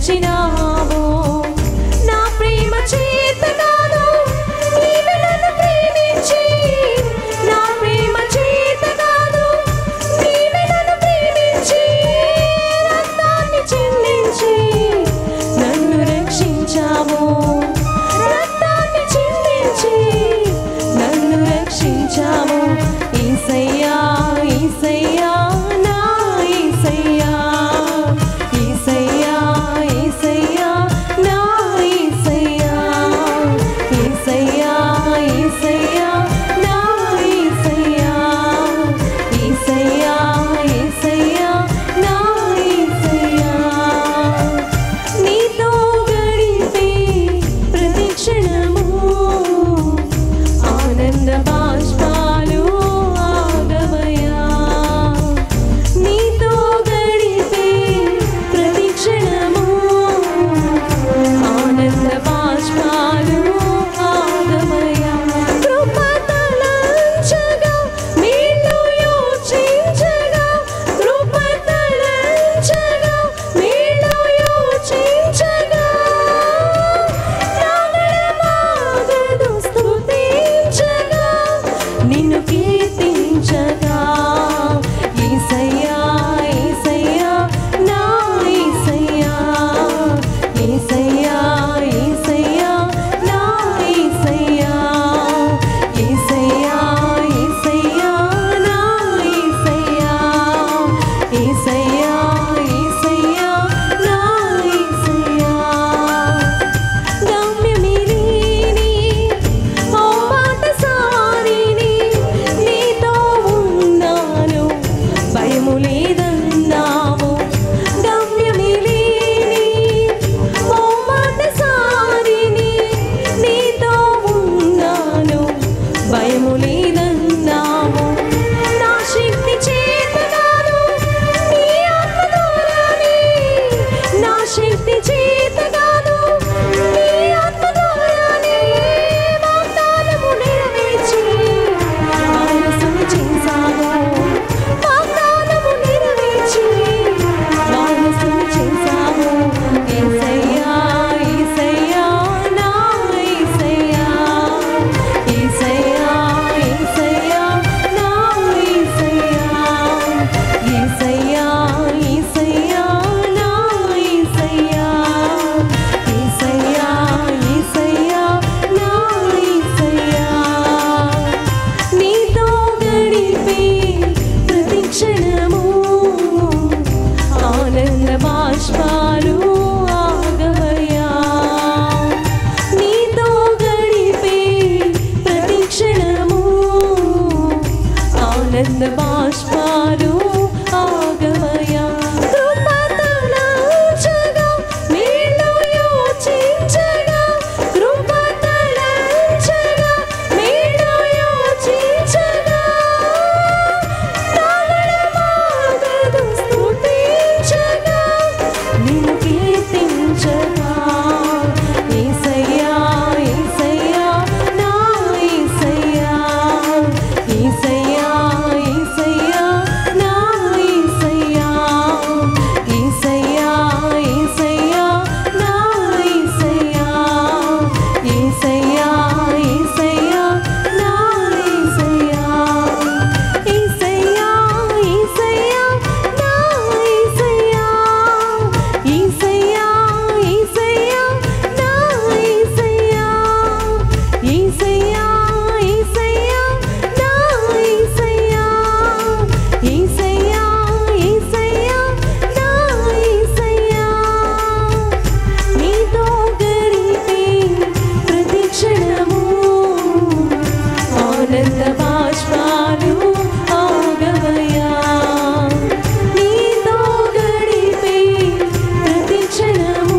రక్షించినావు నా ప్రేమ చేత కాదు నీవు నన్ను ప్రేమించి నా ప్రేమ చేత కాదు నీవు నన్ను ప్రేమించి రక్తాన్ని చిందించి నన్ను రక్షించావు రక్తాన్ని చిందించి నన్ను రక్షించావు ఈసయ్యా ఈసయ్యా నా ఈసయ్యా ఈసయ్యా ఈసయ్యా నా ఈసయ్యా ఈసయ్యా ఈసయ్యా నా ఈసయ్యా ఈసయ్యా ఈసయ్యా నా ఈసయ్యా నీతో గడిపే ప్రతి క్షణము ఆనంద బాష్పాలు ఆగవయా నీతో గడిపే ప్రతి క్షణము ఆనంద బాష్పాలు ఆగవయా కృప తలంచగా మేలు యోచించగా కృప తలంచగా మేలు యోచించగా నాగడమాగదు స్తుతించగా నిన్ను కీర్తించగా ఈసయ్యా ఈసయ్యా నా ఈసయ్యా ఈసయ్యా ఈసయ్యా నా ఈసయ్యా ఈసయ్యా ఈసయ్యా నా ఈసయ్యా ఈసయ్యా ఈసయ్యా నా ఈసయ్యా గమ్యమిలేని ఓ బాటసారిని నీతో ఉన్నాను భయము లేదన్నావు గమ్యమిలేని ఓ బాటసారిని నీతో ఉన్నాను భయము లేదన్నావు నా శక్తి చేత కాదు నీ ఆత్మ ద్వారానే నా శక్తి చేత కాదు నీ ఆత్మ ద్వారానే వాగ్దానము నెరవేర్చి వారసుని చేశావు వాగ్దానము నెరవేర్చి వారసుని చేశావు యేసయ్యా యేసయ్యా నా యేసయ్యా యేసయ్యా యేసయ్యా నా యేసయ్యా యేసయ్యా యేసయ్యా నా యేసయ్యా యేసయ్యా యేసయ్యా నా యేసయ్యా నీతో గడిపే ప్రతి క్షణము ఆనంద బాష్పాలు ఆగవయ్యా నీతో గడిపే ప్రతి క్షణము ఆనంద బాష్పాలు ఆగవయ్యా కృప తలంచగా మేలు యోచించగా కృప తలంచగా మేలు యోచించగా నాగడమాగదు స్తుతించగా నిన్ను కీర్తించగా యేసయ్యా యేసయ్యా నా యేసయ్యా యేసయ్యా యేసయ్యా నా యేసయ్యా యేసయ్యా యేసయ్యా నా యేసయ్యా యేసయ్యా యేసయ్యా నా యేసయ్యా యేసయ్యా యేసయ్యా నా యేసయ్యా యేసయ్యా యేసయ్యా నా యేసయ్యా యేసయ్యా యేసయ్యా నా యేసయ్యా యేసయ్యా యేసయ్యా నా యేసయ్యా నీతో గడిపే ప్రతి క్షణము ఆనంద బాష్పాలు ఆగవయ్యా నీతో గడిపే ప్రతి క్షణము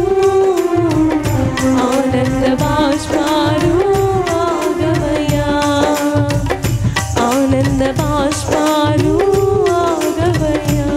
ఆనంద బాష్పాలు ఆగవయ్యా ఆనంద బాష్పాలు ఆగవయ్యా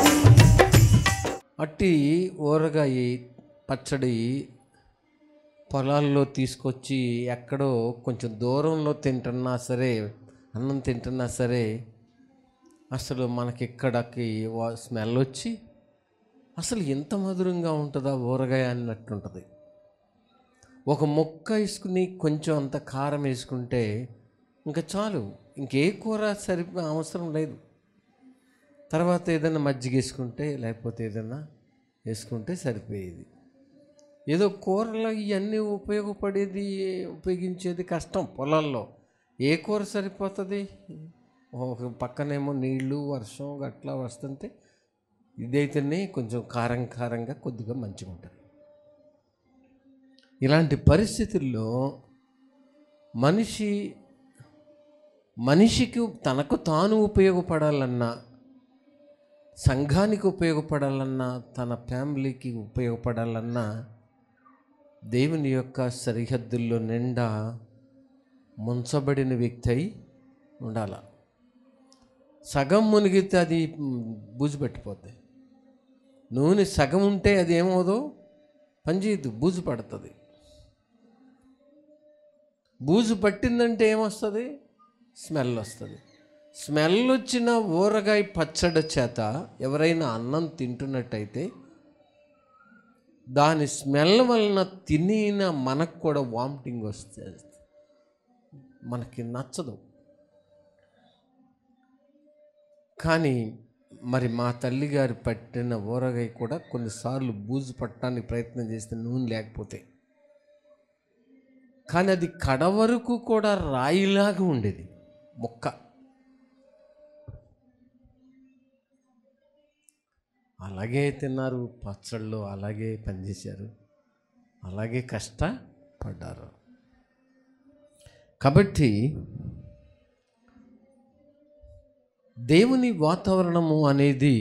అట్టి ఊరగాయ పచ్చడి పొలాల్లో తీసుకొచ్చి ఎక్కడో కొంచెం దూరంలో తింటున్నా సరే అన్నం తింటున్నా సరే అసలు మనకి ఇక్కడికి వా- స్మెల్ వచ్చి అసలు ఎంత మధురంగా ఉంటుందా ఊరగాయ అన్నట్టుంటుంది ఒక ముక్క వేసుకుని కొంచెం అంత కారం వేసుకుంటే ఇంకా చాలు ఇంకే కూర సరి అవసరం లేదు తర్వాత ఏదైనా మజ్జిగ వేసుకుంటే లేకపోతే ఏదైనా వేసుకుంటే సరిపోయేది ఏదో కూరలో ఇవన్నీ ఉపయోగపడేది ఉపయోగించేది కష్టం పొలాల్లో ఏ కూర సరిపోతుంది ఒక పక్కనేమో నీళ్ళు వర్షం గట్లా వస్తుంటే ఇదైతేనే కొంచెం కారం కారంగా కొద్దిగా మంచిగా ఉంటుంది ఇలాంటి పరిస్థితుల్లో మనిషి మనిషికి తనకు తాను ఉపయోగపడాలన్నా సంఘానికి ఉపయోగపడాలన్నా తన ఫ్యామిలీకి ఉపయోగపడాలన్నా దేవుని యొక్క సరిహద్దుల్లో నిండా ముంచబడిన వ్యక్తి అయి ఉండాల సగం మునిగితే అది మ్, బూజు పెట్టిపోద్ది నూనె సగం ఉంటే అది ఏమవుదో పనిచేయద్దు బూజు పడుతుంది బూజు పట్టిందంటే ఏమొస్తుంది స్మెల్ వస్తుంది స్మెల్ వచ్చిన ఊరగాయ పచ్చడి చేత ఎవరైనా అన్నం తింటున్నట్టయితే దాని స్మెల్ వలన తినిన మనకు కూడా వామిటింగ్ వస్తుంది మనకి నచ్చదు కానీ మరి మా తల్లిగారు పట్టిన ఊరగాయ కూడా కొన్నిసార్లు బూజు పట్టడానికి ప్రయత్నం చేస్తే నూనె లేకపోతే కానీ అది కడ వరకు కూడా రాయిలాగా ఉండేది మొక్క అలాగే తిన్నారు పచ్చళ్ళు అలాగే పనిచేశారు అలాగే కష్టపడ్డారు కాబట్టి దేవుని వాతావరణము అనేది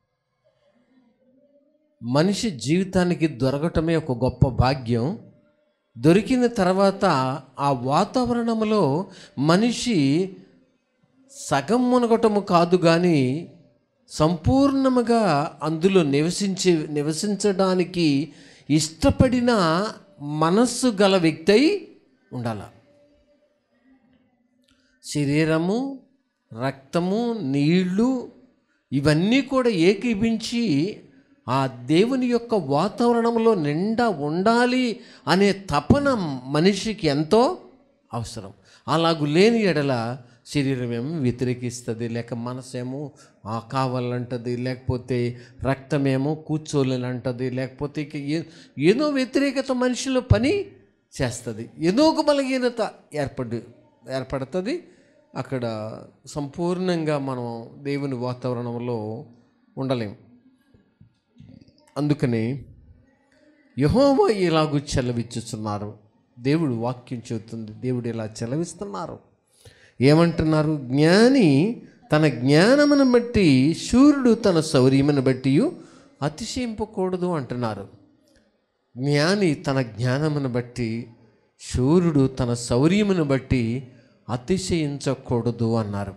మనిషి జీవితానికి దొరకటమే ఒక గొప్ప భాగ్యం దొరికిన తర్వాత ఆ వాతావరణంలో మనిషి సగం మునగటము కాదు కానీ సంపూర్ణముగా అందులో నివసించి నివసించడానికి ఇష్టపడిన మనస్సు గల వ్యక్తి అయి ఉండాల శరీరము రక్తము నీళ్ళు ఇవన్నీ కూడా ఏకీభించి ఆ దేవుని యొక్క వాతావరణంలో నిండా ఉండాలి అనే తపన మనిషికి ఎంతో అవసరం అలాగు లేని ఎడల శరీరం ఏమో వ్యతిరేకిస్తుంది లేక మనసేమో ఆ కావాలంటది లేకపోతే రక్తమేమో కూర్చోలేనంటది లేకపోతే ఇక ఏ- ఏదో వ్యతిరేకత మనిషిలో పని చేస్తుంది ఏదో ఒక బలహీనత ఏర్పడి ఏర్పడుతుంది అక్కడ సంపూర్ణంగా మనం దేవుని వాతావరణంలో ఉండలేం అందుకని యహోవా ఇలాగూ చెలవిచ్చుచున్నారు దేవుడు వాక్యం చెబుతుంది దేవుడు ఇలా చెలవిస్తున్నారు ఏమంటున్నారు జ్ఞాని తన జ్ఞానమును బట్టి సూర్యుడు తన శౌర్యమును బట్టి అతిశయింపకూడదు అంటున్నారు జ్ఞాని తన జ్ఞానమును బట్టి శూరుడు తన శౌర్యమును బట్టి అతిశయించకూడదు అన్నారు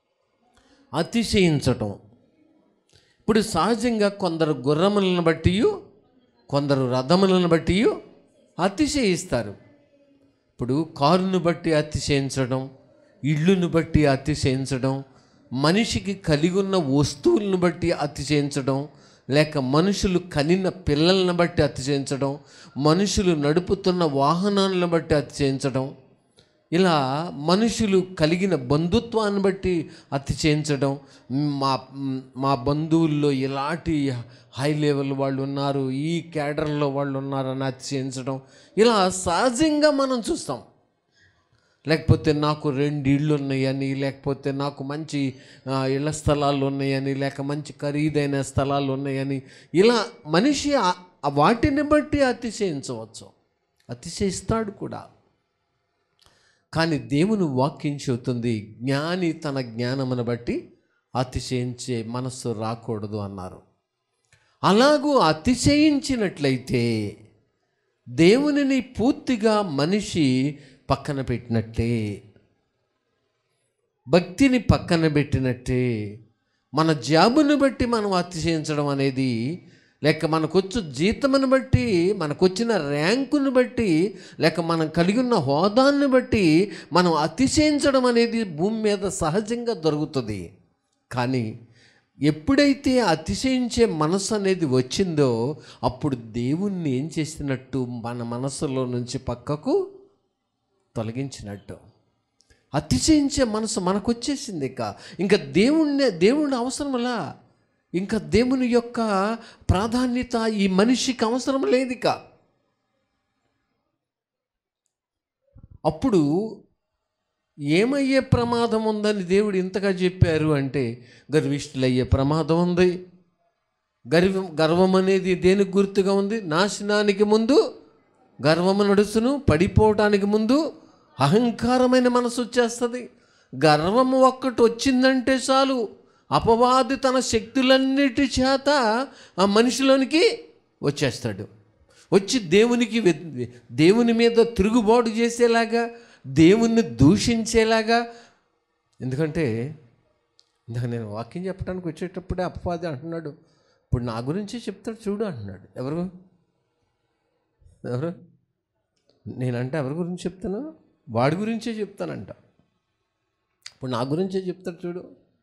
అతిశయించటం ఇప్పుడు సహజంగా కొందరు గుర్రములను బట్టి కొందరు రథములను బట్టి అతిశయిస్తారు ఇప్పుడు కారును బట్టి అతిశయించడం ఇళ్ళును బట్టి అతిశయించడం మనిషికి కలిగి ఉన్న వస్తువులను బట్టి అతిశయించడం లేక మనుషులు కనిన పిల్లలను బట్టి అతిశయించడం మనుషులు నడుపుతున్న వాహనాలను బట్టి అతిశయించడం ఇలా మనుషులు కలిగిన బంధుత్వాన్ని బట్టి అతిశయించడం మా మా బంధువుల్లో ఇలాంటి హై లెవెల్ వాళ్ళు ఉన్నారు ఈ క్యాడర్లో వాళ్ళు ఉన్నారని అతిశయించడం ఇలా సహజంగా మనం చూస్తాం లేకపోతే నాకు రెండు ఇళ్ళు ఉన్నాయని లేకపోతే నాకు మంచి ఆ, ఇళ్ళ స్థలాలు ఉన్నాయని లేక మంచి ఖరీదైన స్థలాలు ఉన్నాయని ఇలా మనిషి ఆ- ఆ వాటిని బట్టి అతిశయించవచ్చు అతిశయిస్తాడు కూడా కానీ దేవుని వాక్యం చెబుతుంది జ్ఞాని తన జ్ఞానమును బట్టి అతిశయించే మనస్సు రాకూడదు అన్నారు అలాగూ అతిశయించినట్లయితే దేవునిని పూర్తిగా మనిషి పక్కన పెట్టినట్టే భక్తిని పక్కన పెట్టినట్టే మన జాబుని బట్టి మనం అతిశయించడం అనేది లేక మనకొచ్చు జీతమును బట్టి మనకొచ్చిన ర్యాంకును బట్టి లేక మనం కలిగి ఉన్న హోదాన్ని బట్టి మనం అతిశయించడం అనేది భూమి మీద సహజంగా దొరుకుతుంది కానీ ఎప్పుడైతే అతిశయించే మనసు అనేది వచ్చిందో అప్పుడు దేవుణ్ణి ఏం చేసినట్టు మన మనసులో నుంచి పక్కకు తొలగించినట్టు అతిశయించే మనసు మనకు వచ్చేసింది ఇక ఇంకా దేవుణ్ణి దేవుని అవసరంలా ఇంకా దేవుని యొక్క ప్రాధాన్యత ఈ మనిషికి అవసరం లేదు ఇక అప్పుడు ఏమయ్యే ప్రమాదం ఉందని దేవుడు ఇంతగా చెప్పారు అంటే గర్విష్ఠులయ్యే ప్రమాదం ఉంది గర్వం గర్వం అనేది దేనికి గుర్తుగా ఉంది నాశనానికి ముందు గర్వము నడుచును పడిపోవటానికి ముందు అహంకారమైన మనసు వచ్చేస్తుంది గర్వము ఒక్కటి వచ్చిందంటే చాలు అపవాది తన శక్తులన్నిటి చేత ఆ మనిషిలోనికి వచ్చేస్తాడు వచ్చి దేవునికి వె- దేవుని మీద తిరుగుబాటు చేసేలాగా దేవుణ్ణి దూషించేలాగా ఎందుకంటే ఇందాక నేను వాక్యం చెప్పడానికి వచ్చేటప్పుడే అపవాది అంటున్నాడు ఇప్పుడు నా గురించే చెప్తాడు చూడు అంటున్నాడు ఎవరు ఎవరు నేనంటే ఎవరి గురించి చెప్తాను వాడి గురించే చెప్తానంట ఇప్పుడు నా గురించే చెప్తాడు చూడు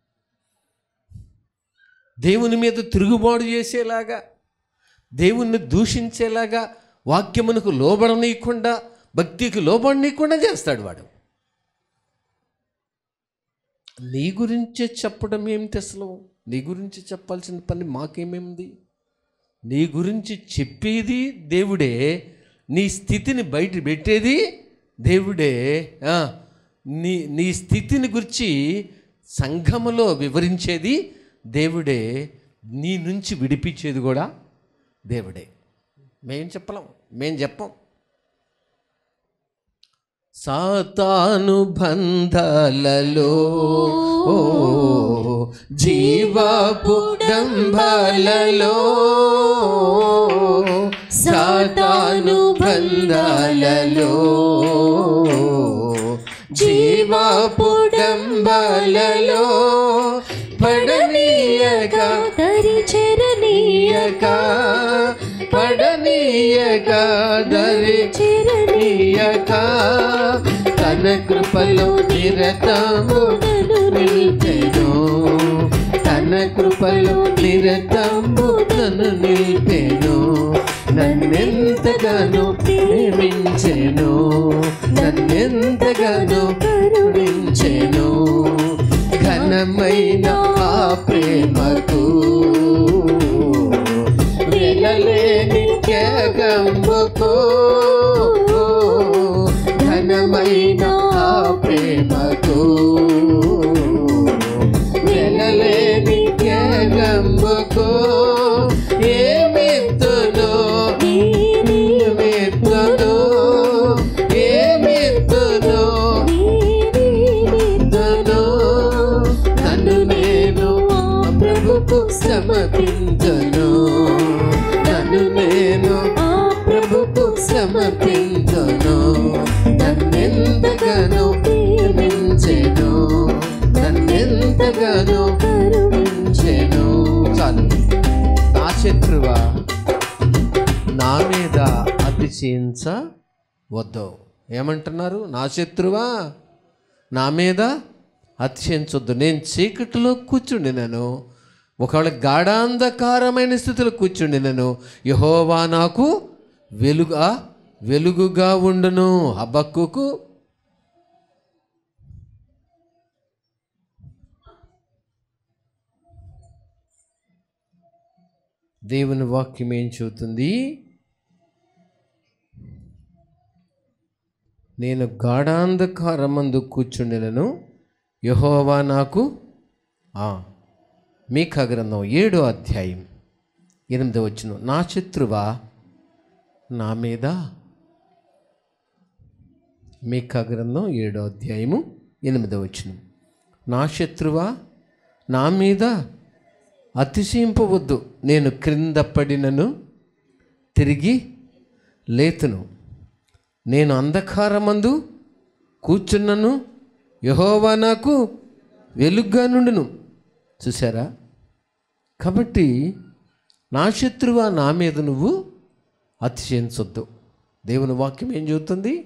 దేవుని మీద తిరుగుబాటు చేసేలాగా దేవుణ్ణి దూషించేలాగా వాక్యమునకు లోబడనీయకుండా భక్తికి లోబడనీయకుండా చేస్తాడు వాడు నీ గురించే చెప్పడం ఏమిటి అసలు నీ గురించి చెప్పాల్సిన పని మాకేమేమింది నీ గురించి చెప్పేది దేవుడే నీ స్థితిని బయట పెట్టేది దేవుడే ఆ, నీ నీ స్థితిని గురించి సంఘములో వివరించేది దేవుడే నీ నుంచి విడిపించేది కూడా దేవుడే మేం చెప్పలేం మేం చెప్పం సాతాను బంధాలలో జీవపు డంబాలలో సాతాను బంధాలలో జీవపు డంబాలలో పడనీయగా దరి చెరనీయ పడనీయక పడనీయక దరి చెరనీయక తన కృపలో నిరతము నిలిపెను తన కృపలో నిరతము తను నిలిపెను నన్నెంతగానో ప్రేమించెను నన్నెంతగానో కరుణించెను ఘనమైన ఆ ప్రేమకు వెళ్ళలేని త్యాగంబుకు ఘనమైన ఆ ప్రేమకు వెళ్ళలేని త్యాగంబుకు ఏమిత్తును ఏమిత్తును ఏమిత్తును నన్ను నన్ను నేను ఆ ప్రభుకు సమర్పించను నన్ను నేను ఆ ప్రభుకు సమర్పించను నన్నెంతగానో ప్రేమించెను నన్నెంతగానో కరుణించెను చాలు నా శత్రువా నా మీద అతిశయించ వద్దు ఏమంటున్నారు నా శత్రువా నా మీద అతిశయించొద్దు నేను చీకటిలో కూర్చుండి నేను ఒకవేళ గాఢాంధకారమైన స్థితిలో కూర్చుండి నేను యహోవా నాకు వెలుగా వెలుగుగా ఉండును హబక్కుకు దేవుని వాక్యం ఏం చెబుతుంది నేను గాఢాంధకారమందు కూర్చుండినను యహోవా నాకు ఆ, మీకా గ్రంథం ఏడో అధ్యాయం ఎనిమిదో వచ్చిన నా శత్రువా నా మీద మీకా గ్రంథం ఏడో అధ్యాయము ఎనిమిదో వచ్చిన నా శత్రువా నా మీద అతిశయింపవద్దు నేను క్రింద పడినను తిరిగి లేతును నేను అంధకారమందు కూర్చున్నను యహోవా నాకు వెలుగ్గా నుండును చూసారా కాబట్టి నా శత్రువా నా మీద నువ్వు అతిశయించొద్దు దేవుని వాక్యం ఏం చెబుతుంది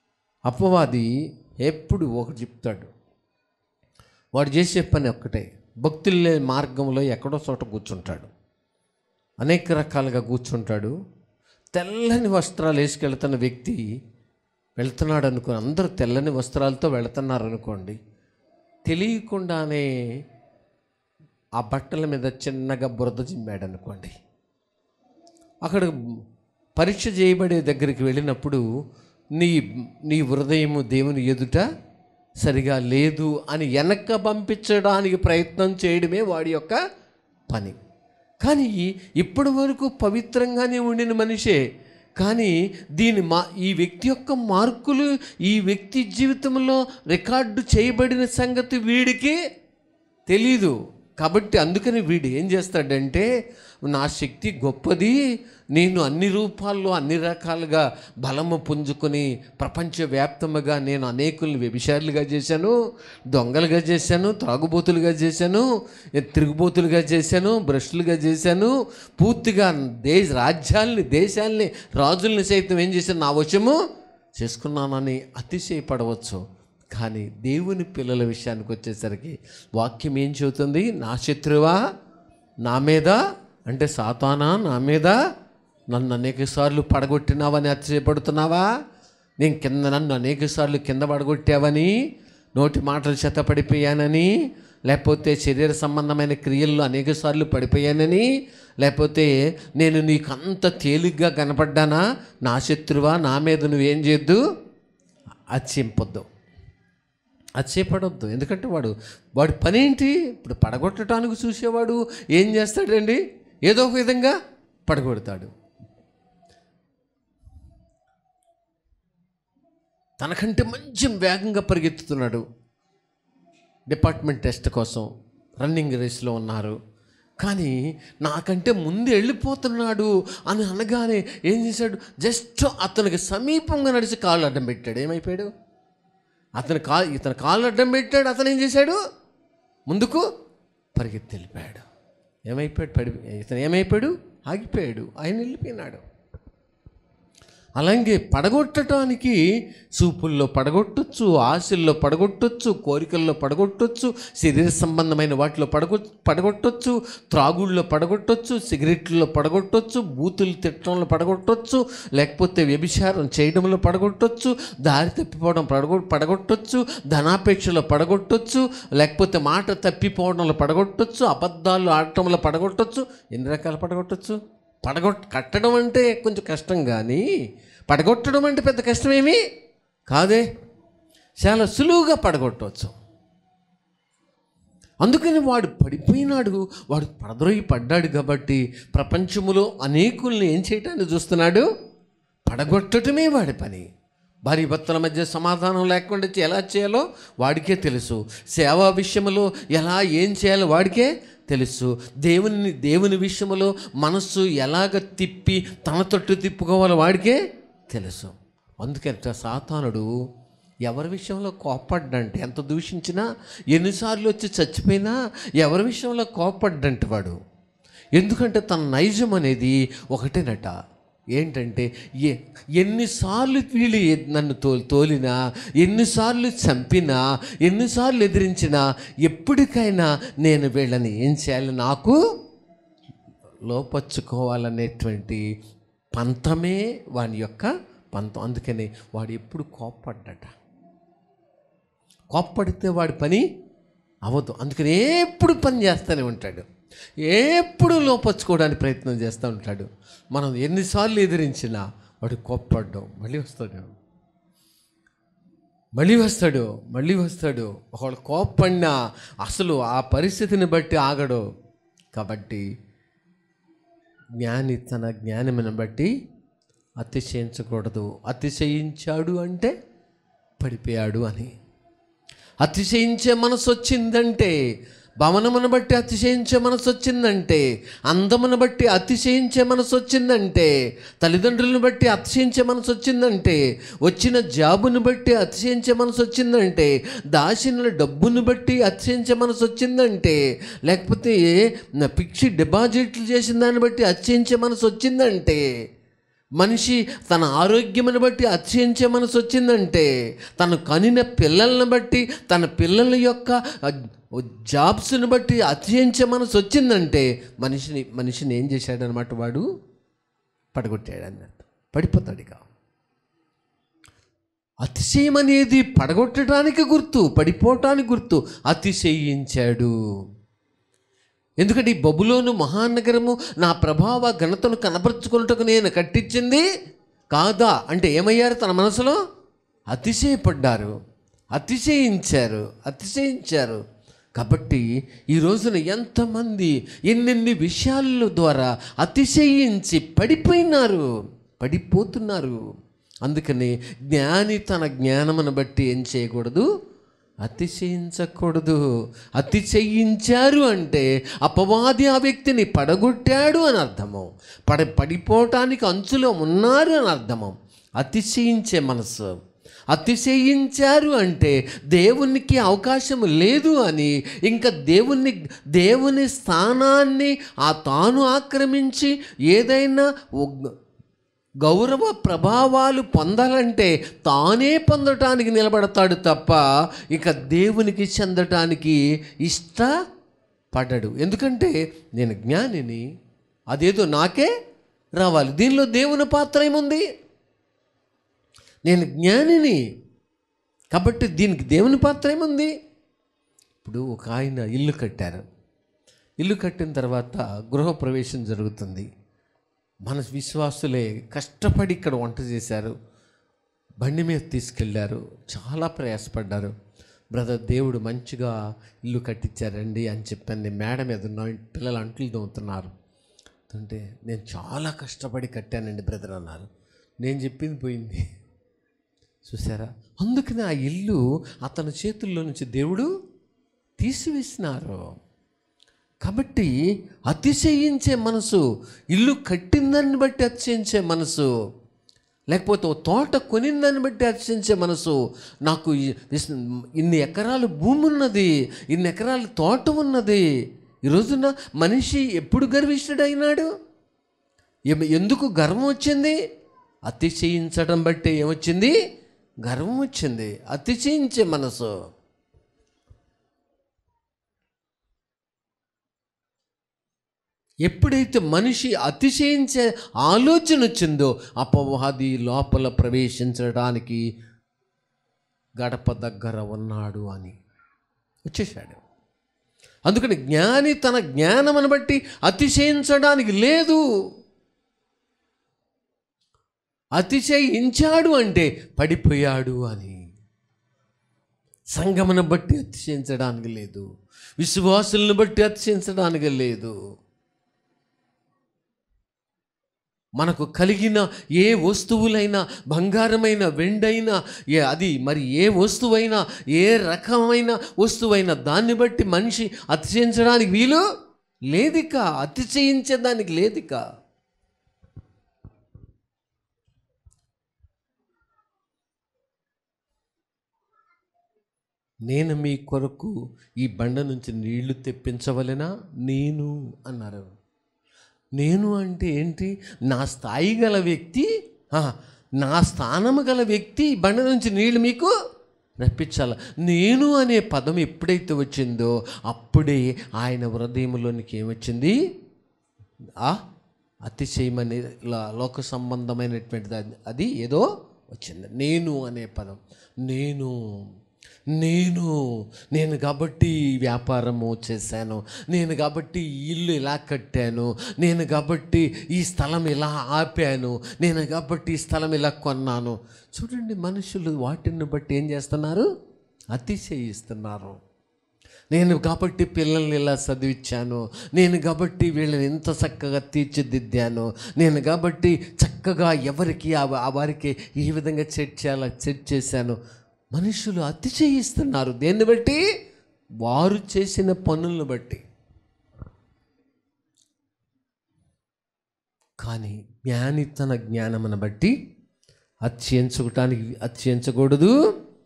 అపవాది ఎప్పుడు ఒకటి చెప్తాడు వాడు చేసే పని ఒక్కటే భక్తులే మార్గంలో ఎక్కడో చోట కూర్చుంటాడు అనేక రకాలుగా కూర్చుంటాడు తెల్లని వస్త్రాలు వేసుకెళ్తున్న వ్యక్తి వెళ్తున్నాడు అనుకో అందరూ తెల్లని వస్త్రాలతో వెళ్తున్నారు అనుకోండి తెలియకుండానే ఆ బట్టల మీద చిన్నగా బురద జిమ్మాడు అనుకోండి అక్కడ పరీక్ష చేయబడే దగ్గరికి వెళ్ళినప్పుడు నీ నీ హృదయము దేవుని ఎదుట సరిగా లేదు అని వెనక్కి పంపించడానికి ప్రయత్నం చేయడమే వాడి యొక్క పని కానీ ఇప్పటి వరకు పవిత్రంగానే ఉండిన మనిషే కానీ దీని మా ఈ వ్యక్తి యొక్క మార్కులు ఈ వ్యక్తి జీవితంలో రికార్డు చేయబడిన సంగతి వీడికి తెలీదు కాబట్టి అందుకని వీడు ఏం చేస్తాడంటే నా శక్తి గొప్పది నేను అన్ని రూపాల్లో అన్ని రకాలుగా బలము పుంజుకొని ప్రపంచవ్యాప్తముగా నేను అనేకుల్ని వ్యభిచారులుగా చేశాను దొంగలుగా చేశాను త్రాగుబోతులుగా చేశాను తిరుగుబోతులుగా చేశాను భ్రష్టులుగా చేశాను పూర్తిగా దేశ రాజ్యాల్ని దేశాల్ని రాజుల్ని సైతం ఏం చేశాను నా వశము చేసుకున్నానని అతిశయపడవచ్చు కానీ దేవుని పిల్లల విషయానికి వచ్చేసరికి వాక్యం ఏం చెబుతుంది నా శత్రువా నా మీద అంటే సాతానా నా మీద నన్ను అనేక సార్లు పడగొట్టినావని అతిశయపడుతున్నావా నేను కింద నన్ను అనేక సార్లు కింద పడగొట్టావని నోటి మాటలు చేత పడిపోయానని లేకపోతే శరీర సంబంధమైన క్రియల్లో అనేక సార్లు పడిపోయానని లేకపోతే నేను నీకు అంత తేలిగ్గా కనపడ్డానా నా శత్రువా నా మీద నువ్వేం చేయొద్దు అచ్చింపొద్దు అచ్చేపడొద్దు ఎందుకంటే వాడు వాడి పని ఏంటి ఇప్పుడు పడగొట్టడానికి చూసేవాడు ఏం చేస్తాడండి ఏదో ఒక విధంగా పడగొడతాడు తనకంటే మంచి వేగంగా పరిగెత్తుతున్నాడు డిపార్ట్మెంట్ టెస్ట్ కోసం రన్నింగ్ రేస్లో ఉన్నారు కానీ నాకంటే ముందు వెళ్ళిపోతున్నాడు అని అనగానే ఏం చేశాడు జస్ట్ అతనికి సమీపంగా నడిచి కాళ్ళు అడ్డం పెట్టాడు ఏమైపోయాడు అతను కా ఇతను కాళ్ళు అడ్డం పెట్టాడు అతను ఏం చేశాడు ముందుకు పరిగెత్తి వెళ్ళిపోయాడు ఏమైపోయాడు పడి ఇతను ఏమైపోయాడు ఆగిపోయాడు ఆయన వెళ్ళిపోయినాడు అలాగే పడగొట్టడానికి చూపుల్లో పడగొట్టొచ్చు ఆశల్లో పడగొట్టొచ్చు కోరికల్లో పడగొట్టొచ్చు శరీర సంబంధమైన వాటిలో పడగొ పడగొట్టొచ్చు త్రాగుళ్ళలో పడగొట్టొచ్చు సిగరెట్లలో పడగొట్టొచ్చు బూతులు తిట్టడంలో పడగొట్టొచ్చు లేకపోతే వ్యభిచారం చేయడంలో పడగొట్టొచ్చు దారి తప్పిపోవడం పడగొ పడగొట్టొచ్చు ధనాపేక్షలో పడగొట్టొచ్చు లేకపోతే మాట తప్పిపోవడంలో పడగొట్టొచ్చు అబద్ధాలు ఆడటంలో పడగొట్టొచ్చు ఎన్ని రకాలు పడగొట్టొచ్చు పడగొట్ కట్టడం అంటే కొంచెం కష్టం కానీ పడగొట్టడం అంటే పెద్ద కష్టమేమి కాదే చాలా సులువుగా పడగొట్టవచ్చు అందుకని వాడు పడిపోయినాడు వాడు పడద్రోయి పడ్డాడు కాబట్టి ప్రపంచములో అనేకుల్ని ఏం చేయటాన్ని చూస్తున్నాడు పడగొట్టడమే వాడి పని భార్య భర్తల మధ్య సమాధానం లేకుండా ఎలా చేయాలో వాడికే తెలుసు సేవా విషయంలో ఎలా ఏం చేయాలో వాడికే తెలుసు దేవుని దేవుని విషయంలో మనస్సు ఎలాగ తిప్పి తన తొట్టు తిప్పుకోవాలో వాడికే తెలుసు అందుకే సాతానుడు ఎవరి విషయంలో కోపడ్డంటే ఎంత దూషించినా ఎన్నిసార్లు వచ్చి చచ్చిపోయినా ఎవరి విషయంలో కోపడ్డంటే వాడు ఎందుకంటే తన నైజం అనేది ఒకటేనట ఏంటంటే ఏ ఎన్నిసార్లు వీళ్ళు ఎ- నన్ను తో తోలినా ఎన్నిసార్లు చంపినా ఎన్నిసార్లు ఎదిరించినా ఎప్పటికైనా నేను వీళ్ళని ఏం చేయాలి నాకు లోపరుచుకోవాలనేటువంటి పంతమే వాని యొక్క పంతం అందుకని వాడు ఎప్పుడు కోప్పడ్డట కోప్పడితే వాడి పని అవ్వదు అందుకని ఎప్పుడు పని చేస్తూనే ఉంటాడు ఎప్పుడు లోపరుచుకోవడానికి ప్రయత్నం చేస్తూ ఉంటాడు మనం ఎన్నిసార్లు ఎదిరించినా వాడు కోప్పడ్డం మళ్ళీ వస్తాడు మళ్ళీ వస్తాడు మళ్ళీ వస్తాడు ఒకడు కోప్పడినా అసలు ఆ పరిస్థితిని బట్టి ఆగడు కాబట్టి జ్ఞాని తన జ్ఞానమును బట్టి అతిశయించకూడదు అతిశయించాడు అంటే పడిపోయాడు అని అతిశయించే మనసు వచ్చిందంటే భవనమును బట్టి అతిశయించే మనసు వచ్చిందంటే అందమును బట్టి అతిశయించే మనసు వచ్చిందంటే తల్లిదండ్రులను బట్టి అతిశయించే మనసు వచ్చిందంటే వచ్చిన జాబును బట్టి అతిశయించే మనసు వచ్చిందంటే దాచిన డబ్బును బట్టి అతిశయించే మనసు వచ్చిందంటే లేకపోతే నా పిక్షి డిపాజిట్లు చేసిన దాన్ని బట్టి అతిశయించే మనసు వచ్చిందంటే మనిషి తన ఆరోగ్యమును బట్టి అతిశయించే మనసు వచ్చిందంటే తను కనిన పిల్లల్ని బట్టి తన పిల్లల యొక్క జాబ్స్ని బట్టి అతిశయించే మనసు వచ్చిందంటే మనిషిని మనిషిని ఏం చేశాడనమాట వాడు పడగొట్టాడు అన్నట్టు పడిపోతాడు ఇక అతిశయం అనేది పడగొట్టడానికి గుర్తు పడిపోవటానికి గుర్తు అతిశయించాడు ఎందుకంటే ఈ బబులోను మహానగరము నా ప్రభావ ఘనతను కనపరుచుకున్నట్టుకు నేను కట్టించింది కాదా అంటే ఏమయ్యారు తన మనసులో అతిశయపడ్డారు అతిశయించారు అతిశయించారు కాబట్టి ఈ రోజున ఎంతమంది ఎన్నెన్ని విషయాల ద్వారా అతిశయించి పడిపోయినారు పడిపోతున్నారు అందుకని జ్ఞాని తన జ్ఞానమును బట్టి ఏం చేయకూడదు అతిశయించకూడదు అతిశయించారు అంటే అపవాది ఆ వ్యక్తిని పడగొట్టాడు అని అర్థము పడ పడిపోవటానికి అంచులో ఉన్నారు అని అర్థము అతిశయించే మనసు అతిశయించారు అంటే దేవునికి అవకాశం లేదు అని ఇంకా దేవుని దేవుని స్థానాన్ని ఆ తాను ఆక్రమించి ఏదైనా ఒ- గౌరవ ప్రభావాలు పొందాలంటే తానే పొందటానికి నిలబడతాడు తప్ప ఇక దేవునికి చెందటానికి ఇష్టపడడు ఎందుకంటే నేను జ్ఞానిని అదేదో నాకే రావాలి దీనిలో దేవుని పాత్ర ఏముంది నేను జ్ఞానిని కాబట్టి దీనికి దేవుని పాత్ర ఏముంది ఇప్పుడు ఒక ఆయన ఇల్లు కట్టారు ఇల్లు కట్టిన తర్వాత గృహప్రవేశం జరుగుతుంది మన విశ్వాసులే కష్టపడి ఇక్కడ వంట చేశారు బండి మీద తీసుకెళ్ళారు చాలా ప్రయాసపడ్డారు బ్రదర్ దేవుడు మంచిగా ఇల్లు కట్టించారండి అని చెప్పాను నేను మేడ మీద ఉన్న పిల్లలు అంట్లు తోముతున్నారు అంటే నేను చాలా కష్టపడి కట్టానండి బ్రదర్ అన్నారు నేను చెప్పింది పోయింది చూసారా అందుకని ఆ ఇల్లు అతని చేతుల్లో నుంచి దేవుడు తీసివేసినారు కాబట్టి అతిశయించే మనసు ఇల్లు కట్టిందాన్ని బట్టి అతిశయించే మనసు లేకపోతే ఓ తోట కొనిందాన్ని బట్టి అతిశయించే మనసు నాకు ఈ- విస్- ఇన్ని ఎకరాలు భూమి ఉన్నది ఇన్ని ఎకరాల తోట ఉన్నది ఈ రోజున మనిషి ఎప్పుడు గర్విష్ఠుడైనాడు ఎం- ఎందుకు గర్వం వచ్చింది అతిశయించడం బట్టి ఏమొచ్చింది గర్వం వచ్చింది అతిశయించే మనసు ఎప్పుడైతే మనిషి అతిశయించే ఆలోచన వచ్చిందో అపవాది లోపల ప్రవేశించడానికి గడప దగ్గర ఉన్నాడు అని వచ్చేసాడు అందుకని జ్ఞాని తన జ్ఞానమును బట్టి అతిశయించడానికి లేదు అతిశయించాడు అంటే పడిపోయాడు అని సంగమును బట్టి అతిశయించడానికి లేదు విశ్వాసులను బట్టి అతిశయించడానికి లేదు మనకు కలిగిన ఏ వస్తువులైనా బంగారమైన వెండైనా ఏ అది మరి ఏ వస్తువైనా ఏ రకమైన వస్తువైనా దాన్ని బట్టి మనిషి అతిశయించడానికి వీలు లేదిక అతిశయించడానికి లేదిక నేను మీ కొరకు ఈ బండ నుంచి నీళ్లు తెప్పించవలెనా నేను అన్నారు నేను అంటే ఏంటి నా స్థాయి గల వ్యక్తి ఆ, నా స్థానము గల వ్యక్తి ఈ బండ నుంచి నీళ్లు మీకు రప్పించాల నేను అనే పదం ఎప్పుడైతే వచ్చిందో అప్పుడే ఆయన హృదయంలోనికి ఏమొచ్చింది ఆ అతిశయమనే లా- లోక సంబంధమైనటువంటిది అది- అది ఏదో వచ్చింది నేను అనే పదం నేను నేను నేను కాబట్టి ఈ వ్యాపారము చేశాను నేను కాబట్టి ఈ ఇల్లు ఇలా కట్టాను నేను కాబట్టి ఈ స్థలం ఇలా ఆపాను నేను కాబట్టి ఈ స్థలం ఇలా కొన్నాను చూడండి మనుషులు వాటిని బట్టి ఏం చేస్తున్నారు అతిశయిస్తున్నారు నేను కాబట్టి పిల్లల్ని ఇలా చదివించాను నేను కాబట్టి వీళ్ళని ఇంత చక్కగా తీర్చిదిద్దాను నేను కాబట్టి చక్కగా ఎవరికి ఆ ఆ వారికి ఈ విధంగా సెట్ చేయాలా సెట్ చేశాను మనుషులు అతిశయిస్తున్నారు దేన్ని బట్టి వారు చేసిన పనులను బట్టి కానీ జ్ఞాని తన జ్ఞానమును బట్టి అత్యంచుకోవటానికి అత్యంచకూడదు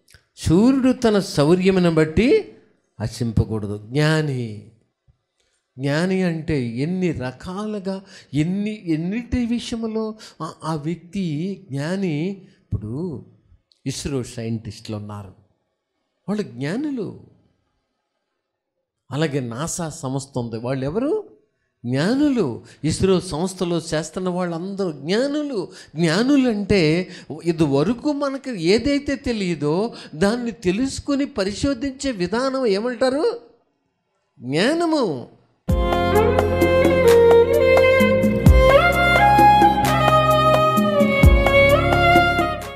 సూర్యుడు తన శౌర్యమును బట్టి అసింపకూడదు జ్ఞాని జ్ఞాని అంటే ఎన్ని రకాలుగా ఎన్ని ఎన్నిటి విషయంలో ఆ- ఆ వ్యక్తి జ్ఞాని ఇప్పుడు ఇస్రో సైంటిస్టులు ఉన్నారు వాళ్ళు జ్ఞానులు అలాగే నాసా సంస్థ ఉంది వాళ్ళు ఎవరు జ్ఞానులు ఇస్రో సంస్థలో చేస్తున్న వాళ్ళందరూ జ్ఞానులు జ్ఞానులు అంటే ఇది వరకు మనకు ఏదైతే తెలియదో దాన్ని తెలుసుకొని పరిశోధించే విధానం ఏమంటారు జ్ఞానము